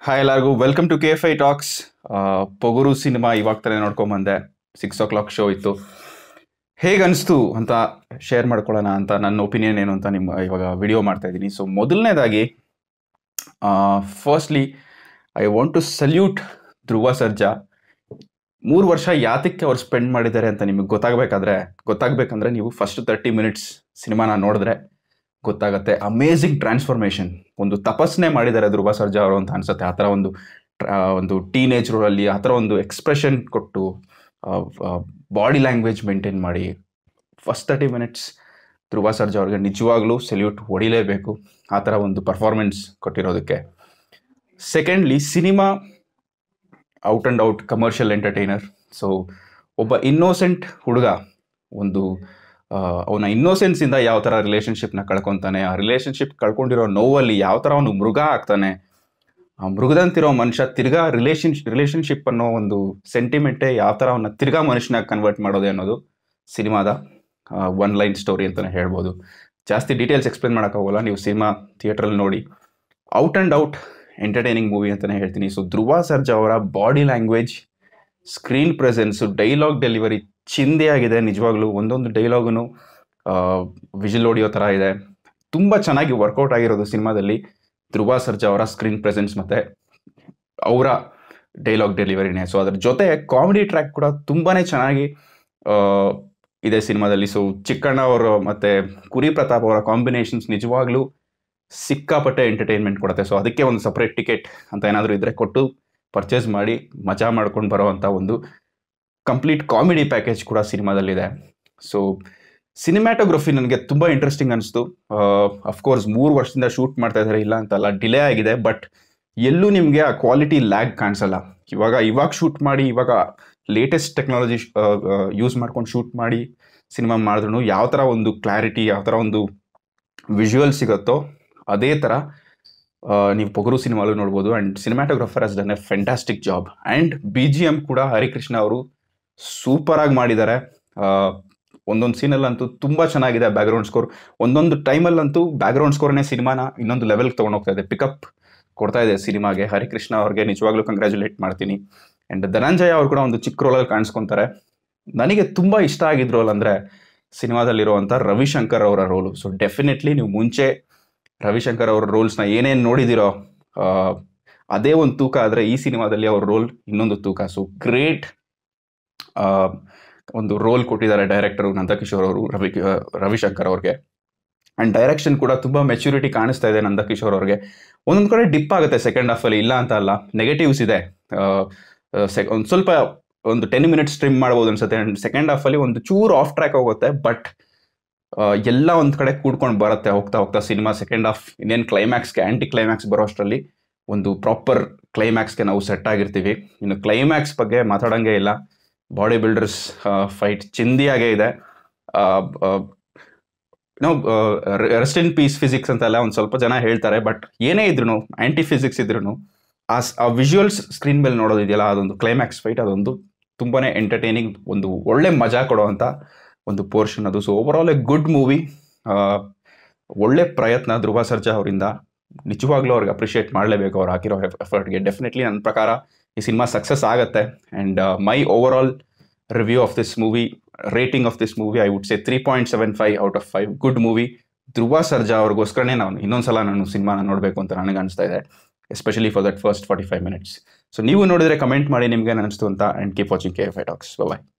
hi ಎಲ್ಲರಿಗೂ welcome to K F I talks Pogaru cinema ಇವಾಗ ತಾನೇ ನೋಡ್ಕೊಂಬಂದೆ ಸಿಕ್ಸ್ ಓ ಕ್ಲಾಕ್ ಶೋ ಇತ್ತು ಹೇಗೆ ಅನಿಸ್ತು ಅಂತ ಶೇರ್ ಮಾಡ್ಕೊಳ್ಳೋಣ ಅಂತ ನನ್ನ ಒಪಿನಿಯನ್ ಏನು ಅಂತ ನಿಮ್ಮ ಇವಾಗ ವಿಡಿಯೋ ಮಾಡ್ತಾ ಇದ್ದೀನಿ ಸೊ ಮೊದಲನೇದಾಗಿ firstly I want to salute Dhruva Sarja ಮೂರು ವರ್ಷ ಯಾತಕ್ಕೆ ಅವ್ರು ಸ್ಪೆಂಡ್ ಮಾಡಿದ್ದಾರೆ ಅಂತ ನಿಮಗೆ ಗೊತ್ತಾಗಬೇಕಾದ್ರೆ ಗೊತ್ತಾಗಬೇಕಂದ್ರೆ ನೀವು ಫಸ್ಟ್ ತರ್ಟಿ ಮಿನಿಟ್ಸ್ ಸಿನಿಮಾನ ನೋಡಿದ್ರೆ ಗೊತ್ತಾಗತ್ತೆ ಅಮೇಝಿಂಗ್ ಟ್ರಾನ್ಸ್ಫಾರ್ಮೇಷನ್ ಒಂದು ತಪಸ್ಸನೆ ಮಾಡಿದ್ದಾರೆ ಧ್ರುವ ಸರ್ಜಾ ಅವರು ಅಂತ ಅನ್ಸುತ್ತೆ ಆ ಥರ ಒಂದು ಟ್ರ- ಒಂದು ಟೀನೇಜ್ ರೋಲಲ್ಲಿ ಆ ಥರ ಒಂದು ಎಕ್ಸ್ಪ್ರೆಷನ್ ಕೊಟ್ಟು ಬಾಡಿ ಲ್ಯಾಂಗ್ವೇಜ್ ಮೇಂಟೈನ್ ಮಾಡಿ first thirty minutes Dhruva Sarja ಅವ್ರಿಗೆ ನಿಜವಾಗ್ಲೂ ಸೆಲ್ಯೂಟ್ ಹೊಡಿಲೇಬೇಕು ಆ ಥರ ಒಂದು ಪರ್ಫಾರ್ಮೆನ್ಸ್ ಕೊಟ್ಟಿರೋದಕ್ಕೆ secondly cinema out and out commercial entertainer so ಒಬ್ಬ ಇನ್ನೋಸೆಂಟ್ ಹುಡುಗ ಒಂದು ಅವನ ಇನ್ನೋಸೆನ್ಸಿಂದ ಯಾವ ಥರ ರಿಲೇಷನ್ಶಿಪ್ನ ಕಳ್ಕೊತಾನೆ ಆ ರಿಲೇಷನ್ಶಿಪ್ ಕಳ್ಕೊಂಡಿರೋ ನೋವಲ್ಲಿ ಯಾವ ಥರ ಅವನು ಮೃಗ ಆಗ್ತಾನೆ ಆ ಮೃಗದಂತಿರೋ ಮನುಷ್ಯ ತಿರ್ಗಾ ರಿಲೇಷನ್ ರಿಲೇಷನ್ಶಿಪ್ ಅನ್ನೋ ಒಂದು ಸೆಂಟಿಮೆಂಟೇ ಯಾವ ಥರ ಅವನ್ನ ತಿರ್ಗಾ ಮನುಷ್ಯನಾಗಿ ಕನ್ವರ್ಟ್ ಮಾಡೋದೆ ಅನ್ನೋದು ಸಿನಿಮಾದ ಒನ್ ಲೈನ್ ಸ್ಟೋರಿ ಅಂತಲೇ ಹೇಳ್ಬೋದು ಜಾಸ್ತಿ ಡೀಟೇಲ್ಸ್ ಎಕ್ಸ್ಪ್ಲೇನ್ ಮಾಡೋಕ್ಕಾಗಲ್ಲ ನೀವು ಸಿನಿಮಾ ಥಿಯೇಟ್ರಲ್ಲಿ ನೋಡಿ out and out entertaining movie ಅಂತಲೇ ಹೇಳ್ತೀನಿ ಸೊ ಧ್ರುವ ಸರ್ಜಾ ಅವರ body language screen presence dialogue delivery ಚಿಂದಿ ಆಗಿದೆ ನಿಜವಾಗ್ಲೂ ಒಂದೊಂದು ಡೈಲಾಗು ವಿಜಿಲ್ ಹೊಡಿಯೋ ಥರ ಇದೆ ತುಂಬ ಚೆನ್ನಾಗಿ ವರ್ಕೌಟ್ ಆಗಿರೋದು ಸಿನಿಮಾದಲ್ಲಿ ಧ್ರುವ ಸರ್ಜಾ ಅವರ ಸ್ಕ್ರೀನ್ ಪ್ರೆಸೆನ್ಸ್ ಮತ್ತು ಅವರ ಡೈಲಾಗ್ ಡೆಲಿವರಿನೇ ಸೊ ಅದ್ರ ಜೊತೆ ಕಾಮಿಡಿ ಟ್ರ್ಯಾಕ್ ಕೂಡ ತುಂಬಾ ಚೆನ್ನಾಗಿ ಆ, ಇದೆ ಸಿನಿಮಾದಲ್ಲಿ ಸೊ ಚಿಕ್ಕಣ್ಣ ಅವರು ಮತ್ತು ಕುರಿ ಪ್ರತಾಪ್ ಅವರ ಕಾಂಬಿನೇಷನ್ಸ್ ನಿಜವಾಗ್ಲೂ ಸಿಕ್ಕಾಪಟ್ಟೆ ಎಂಟರ್ಟೈನ್ಮೆಂಟ್ ಕೊಡುತ್ತೆ ಸೊ ಅದಕ್ಕೆ ಒಂದು ಸಪ್ರೇಟ್ ಟಿಕೆಟ್ ಅಂತ ಏನಾದರೂ ಇದ್ದರೆ ಕೊಟ್ಟು ಪರ್ಚೇಸ್ ಮಾಡಿ ಮಜಾ ಮಾಡ್ಕೊಂಡು ಬರೋವಂಥ ಒಂದು ಕಂಪ್ಲೀಟ್ ಕಾಮಿಡಿ ಪ್ಯಾಕೇಜ್ ಕೂಡ ಸಿನಿಮಾದಲ್ಲಿದೆ ಸೊ ಸಿನಿಮ್ಯಾಟೋಗ್ರಫಿ ನನಗೆ ತುಂಬ ಇಂಟ್ರೆಸ್ಟಿಂಗ್ ಅನಿಸ್ತು ಅಫ್ಕೋರ್ಸ್ ಮೂರು ವರ್ಷದಿಂದ ಶೂಟ್ ಮಾಡ್ತಾ ಇದ್ದಾರೆ ಇಲ್ಲ ಅಂತಲ್ಲ ಡಿಲೇ ಆಗಿದೆ ಬಟ್ ಎಲ್ಲೂ ನಿಮಗೆ ಆ ಕ್ವಾಲಿಟಿ ಲ್ಯಾಗ್ ಕಾಣಿಸಲ್ಲ ಇವಾಗ ಇವಾಗ ಶೂಟ್ ಮಾಡಿ ಇವಾಗ ಲೇಟೆಸ್ಟ್ ಟೆಕ್ನಾಲಜಿ ಯೂಸ್ ಮಾಡ್ಕೊಂಡು ಶೂಟ್ ಮಾಡಿ ಸಿನಿಮಾ ಮಾಡಿದ್ರು ಯಾವ ಥರ ಒಂದು ಕ್ಲಾರಿಟಿ ಯಾವ ಥರ ಒಂದು ವಿಜುವಲ್ ಸಿಗುತ್ತೋ ಅದೇ ಥರ ಆ, ನೀವು ಪೊಗರು ಸಿನಿಮಾಲು ನೋಡ್ಬೋದು and cinematographer has done a fantastic job and B G M ಕೂಡ ಹರಿಕೃಷ್ಣ ಅವರು ಸೂಪರಾಗಿ ಮಾಡಿದ್ದಾರೆ ಒಂದೊಂದು ಸೀನಲ್ಲಂತೂ ತುಂಬ ಚೆನ್ನಾಗಿದೆ ಬ್ಯಾಕ್ಗ್ರೌಂಡ್ ಸ್ಕೋರ್ ಒಂದೊಂದು ಟೈಮಲ್ಲಂತೂ ಬ್ಯಾಕ್ಗ್ರೌಂಡ್ ಸ್ಕೋರ್ನೇ ಸಿನಿಮಾನ ಇನ್ನೊಂದು ಲೆವೆಲ್ಗೆ ತೊಗೊಂಡೋಗ್ತಾ ಇದೆ ಪಿಕಪ್ ಕೊಡ್ತಾ ಇದೆ ಸಿನಿಮಾಗೆ ಹರಿಕೃಷ್ಣ ಅವ್ರಿಗೆ ನಿಜವಾಗ್ಲೂ ಕಂಗ್ರ್ಯಾಚುಲೇಟ್ ಮಾಡ್ತೀನಿ ಆ್ಯಂಡ್ ಧನಂಜಯ ಅವರು ಕೂಡ ಒಂದು ಚಿಕ್ಕ ರೋಲಲ್ಲಿ ಕಾಣಿಸ್ಕೊತಾರೆ ನನಗೆ ತುಂಬ ಇಷ್ಟ ಆಗಿದ್ ರೋಲ್ ಅಂದರೆ ಸಿನಿಮಾದಲ್ಲಿರುವಂಥ ರವಿಶಂಕರ್ ಅವರ ರೋಲು ಸೊ ಡೆಫಿನೆಟ್ಲಿ ನೀವು ಮುಂಚೆ ರವಿಶಂಕರ್ ಅವರ ರೋಲ್ಸ್ನ ಏನೇನು ನೋಡಿದಿರೋ ಆ, ಅದೇ ಒಂದು ತೂಕ ಆದರೆ ಈ ಸಿನಿಮಾದಲ್ಲಿ ಅವ್ರ ರೋಲ್ ಇನ್ನೊಂದು ತೂಕ ಸೊ ಗ್ರೇಟ್ ಒಂದು ರೋಲ್ ಕೊಟ್ಟಿದ್ದಾರೆ ಡೈರೆಕ್ಟರು ನಂದಕಿಶೋರ್ ಅವರು ರವಿ ಆ, ರವಿಶಂಕರ್ ಅವ್ರಿಗೆ ಆ್ಯಂಡ್ ಡೈರೆಕ್ಷನ್ ಕೂಡ ತುಂಬ ಮೆಚ್ಯೂರಿಟಿ ಕಾಣಿಸ್ತಾ ಇದೆ ನಂದಕಿಶೋರ್ ಅವ್ರಿಗೆ ಒಂದೊಂದು ಕಡೆ ಡಿಪ್ ಆಗುತ್ತೆ ಸೆಕೆಂಡ್ ಹಾಫಲ್ಲಿ ಇಲ್ಲ ಅಂತ ಅಲ್ಲ ನೆಗೆಟಿವ್ಸ್ ಇದೆ ಒಂದು ಸ್ವಲ್ಪ ಒಂದು ಟೆನ್ ಮಿನಿಟ್ಸ್ ಸ್ಟ್ರಿಮ್ ಮಾಡ್ಬೋದು ಅನ್ಸುತ್ತೆ ಆ್ಯಂಡ್ ಸೆಕೆಂಡ್ ಹಾಫಲ್ಲಿ ಒಂದು ಚೂರು ಆಫ್ ಟ್ರ್ಯಾಕ್ ಹೋಗುತ್ತೆ ಬಟ್ ಎಲ್ಲ ಒಂದು ಕಡೆ ಕೂಡ್ಕೊಂಡು ಬರುತ್ತೆ ಹೋಗ್ತಾ ಹೋಗ್ತಾ ಸಿನಿಮಾ ಸೆಕೆಂಡ್ ಹಾಫ್ ಇನ್ನೇನು ಕ್ಲೈಮ್ಯಾಕ್ಸ್ಗೆ ಆ್ಯಂಟಿ ಕ್ಲೈಮ್ಯಾಕ್ಸ್ ಬರೋ ಅಷ್ಟರಲ್ಲಿ ಒಂದು ಪ್ರಾಪರ್ ಕ್ಲೈಮ್ಯಾಕ್ಸ್ಗೆ ನಾವು ಸೆಟ್ ಆಗಿರ್ತೀವಿ ಇನ್ನು ಕ್ಲೈಮ್ಯಾಕ್ಸ್ ಬಗ್ಗೆ ಮಾತಾಡೋಂಗೆ ಇಲ್ಲ ಬಾಡಿ ಬಿಲ್ಡರ್ಸ್ ಫೈಟ್ ಚಿಂದಿಯಾಗೇ ಇದೆ ನಾವು ರೆಸ್ಟ್ ಇನ್ ಪೀಸ್ ಫಿಸಿಕ್ಸ್ ಅಂತೆಲ್ಲ ಒಂದು ಸ್ವಲ್ಪ ಜನ ಹೇಳ್ತಾರೆ ಬಟ್ ಏನೇ ಇದ್ರು ಆ್ಯಂಟಿ ಫಿಸಿಕ್ಸ್ ಇದ್ರು ಆ ಸ್- ಆ ವಿಜುವಲ್ಸ್ ಸ್ಕ್ರೀನ್ ಮೇಲೆ ನೋಡೋದಿದೆಯಲ್ಲ ಅದೊಂದು ಕ್ಲೈಮ್ಯಾಕ್ಸ್ ಫೈಟ್ ಅದೊಂದು ತುಂಬಾ ಎಂಟರ್ಟೈನಿಂಗ್ ಒಂದು ಒಳ್ಳೆ ಮಜಾ ಕೊಡುವಂಥ ಒಂದು ಪೋರ್ಷನ್ ಅದು so over all a good movie ಒಳ್ಳೆ ಪ್ರಯತ್ನ ಧ್ರುವ ಸರ್ಜಾ ಅವರಿಂದ ನಿಜವಾಗ್ಲೂ ಅವ್ರಿಗೆ ಅಪ್ರಿಷಿಯೇಟ್ ಮಾಡಲೇಬೇಕು ಅವ್ರು ಹಾಕಿರೋ ಎಫರ್ಟ್ಗೆ ಡೆಫಿನೆಟ್ಲಿ ನನ್ನ ಪ್ರಕಾರ ಈ ಸಿನಿಮಾ ಸಕ್ಸಸ್ ಆಗುತ್ತೆ and my over all review of this movie rating of this movie I would say three point seven five out of five good movie Dhruva Sarja ಅವ್ರಿಗೋಸ್ಕರನೇ ನಾನು ಇನ್ನೊಂದ್ಸಲ ನಾನು ಸಿನಿಮಾನ ನೋಡಬೇಕು ಅಂತ ನನಗೆ ಅನಿಸ್ತಾ ಇದೆ especially for that first forty five minutes so ನೀವು ನೋಡಿದ್ರೆ ಕಮೆಂಟ್ ಮಾಡಿ ನಿಮ್ಗೆ ಅನಿಸ್ತು ಅಂತ and keep watching K fi talks bye